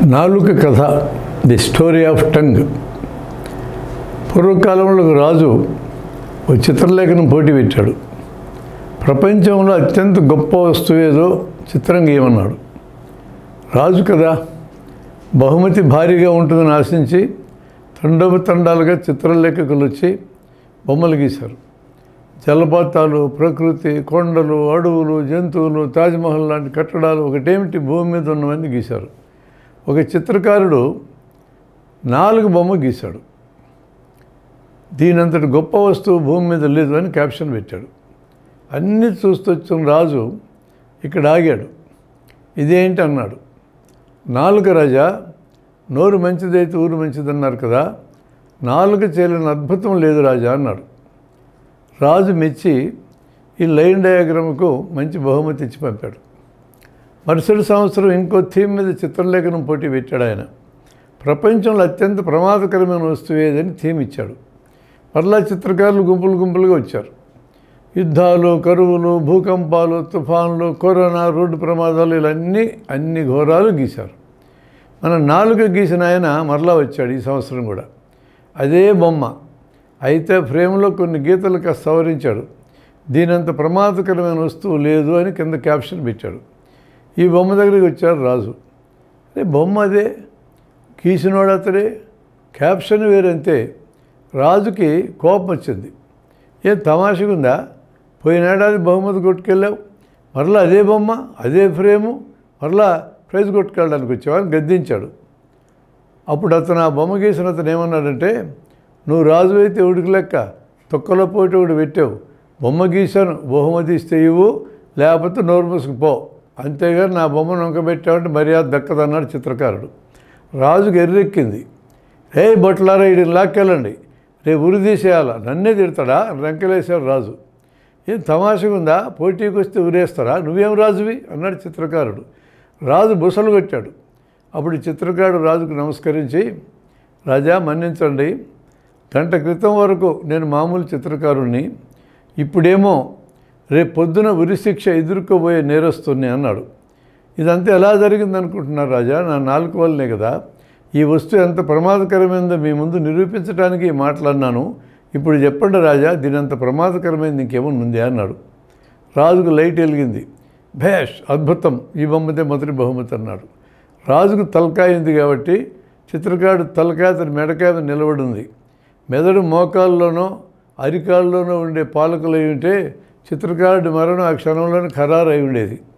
నాలుక కథ the story of tongue పూర్వకాలంలో ఒక రాజు ఒక చిత్రలేఖనం పోటీ పెట్టాడు ప్రపంచంలో అత్యంత గొప్ప వస్తువు ఏదో చిత్రం గీయమన్నాడు రాజు కదా బహుమతి భారీగా ఉంటుందని ఆశించి తండోపతండాలుగా చిత్రలేఖకులు వచ్చి బొమ్మలు గీశారు జలపాతాలు ప్రకృతి కొండలు అడవులు జంతువులు తాజ్మహల్ లాంటి కట్టడాలు ఒకటేమిటి భూమి మీద ఉన్నవన్నీ గీశారు ఒక చిత్రకారుడు నాలుగు బొమ్మ గీశాడు దీనంతటి గొప్ప వస్తువు భూమి మీద లేదు అని క్యాప్షన్ పెట్టాడు అన్నీ చూస్తూ వచ్చిన రాజు ఇక్కడ ఆగాడు ఇదేంటి అన్నాడు నాలుక రాజా నోరు మంచిదైతే ఊరు మంచిదన్నారు కదా నాలుక చేయలేని అద్భుతం లేదు రాజా అన్నాడు రాజు మెచ్చి ఈ లైన్ డయాగ్రామ్కు మంచి బహుమతి ఇచ్చి పంపాడు మరుసటి సంవత్సరం ఇంకో థీమ్ మీద చిత్రలేఖనం పోటీ పెట్టాడు ఆయన ప్రపంచంలో అత్యంత ప్రమాదకరమైన వస్తువు ఏదని థీమ్ ఇచ్చాడు మరలా చిత్రకారులు గుంపులు గుంపులుగా వచ్చారు యుద్ధాలు కరువులు భూకంపాలు తుఫాన్లు కరోనా రోడ్డు ప్రమాదాలు ఇవన్నీ అన్ని ఘోరాలు గీశారు మన నాలుగు గీసిన ఆయన మరలా వచ్చాడు ఈ సంవత్సరం కూడా అదే బొమ్మ అయితే ఫ్రేమ్లో కొన్ని గీతలు కాస్త సవరించాడు దీనంత ప్రమాదకరమైన వస్తువు లేదు అని కింద క్యాప్షన్ పెట్టాడు ఈ బొమ్మ దగ్గరికి వచ్చాడు రాజు అదే బొమ్మ అదే గీసినోడు అతడే క్యాప్షన్ వేరంతే రాజుకి కోపం వచ్చింది ఏం తమాషగా ఉందా పోయినేడాది బహుమతి కొట్టుకెళ్ళావు మరలా అదే బొమ్మ అదే ఫ్రేము మరలా ప్రైజ్ కొట్టుకెళ్ళడానికి వచ్చావని గద్దించాడు అప్పుడు అతను ఆ బొమ్మ గీసిన అతను ఏమన్నాడంటే నువ్వు రాజు అయితే ఉడికి లెక్క తొక్కలో పోటీ ఒకటి పెట్టావు బొమ్మ గీశాను బహుమతి ఇస్తే ఇవ్వు లేకపోతే నోరు మూసుకుపో అంతేగాని నా బొమ్మను వంకబెట్టావంటే మర్యాద దక్కదన్నాడు చిత్రకారుడు రాజుకి ఎర్రెక్కింది రే బొట్లారా వీడిని లాక్కెళ్ళండి రేపు ఉరి తీసేయాలా నన్నే తిడతాడా రంకెలేశాడు రాజు ఏం తమాషగా ఉందా పోటీకి వస్తే ఉరేస్తారా నువ్వేం రాజువి అన్నాడు చిత్రకారుడు రాజు బుసలు కొట్టాడు అప్పుడు చిత్రకారుడు రాజుకు నమస్కరించి రాజా మన్నించండి గంట క్రితం వరకు నేను మామూలు చిత్రకారుణ్ణి ఇప్పుడేమో రేపు పొద్దున ఉరిశిక్ష ఎదుర్కోబోయే నేరస్తుని అన్నాడు ఇదంతా ఎలా జరిగింది అనుకుంటున్నారు రాజా నా నాలుగు వల్లనే కదా ఈ వస్తువు ఎంత ప్రమాదకరమైందో మీ ముందు నిరూపించడానికి ఈ మాట్లాడినాను ఇప్పుడు చెప్పండి రాజా దీని అంత ప్రమాదకరమైంది ఇంకేమన్నా ఉంది అన్నాడు రాజుకు లైట్ వెలిగింది భేష్ అద్భుతం ఈ బొమ్మతే మొదటి బహుమతి అన్నాడు రాజుకు తలకాయ ఉంది కాబట్టి చిత్రకారుడు తలకాయ అతని మెడకాయ మీద నిలబడి ఉంది మెదడు మోకాల్లోనో అరికాల్లోనో ఉండే పాలకులు అయి ఉంటే చిత్రకారుడి మరణం ఆ క్షణంలోనే ఖరారు అయి ఉండేది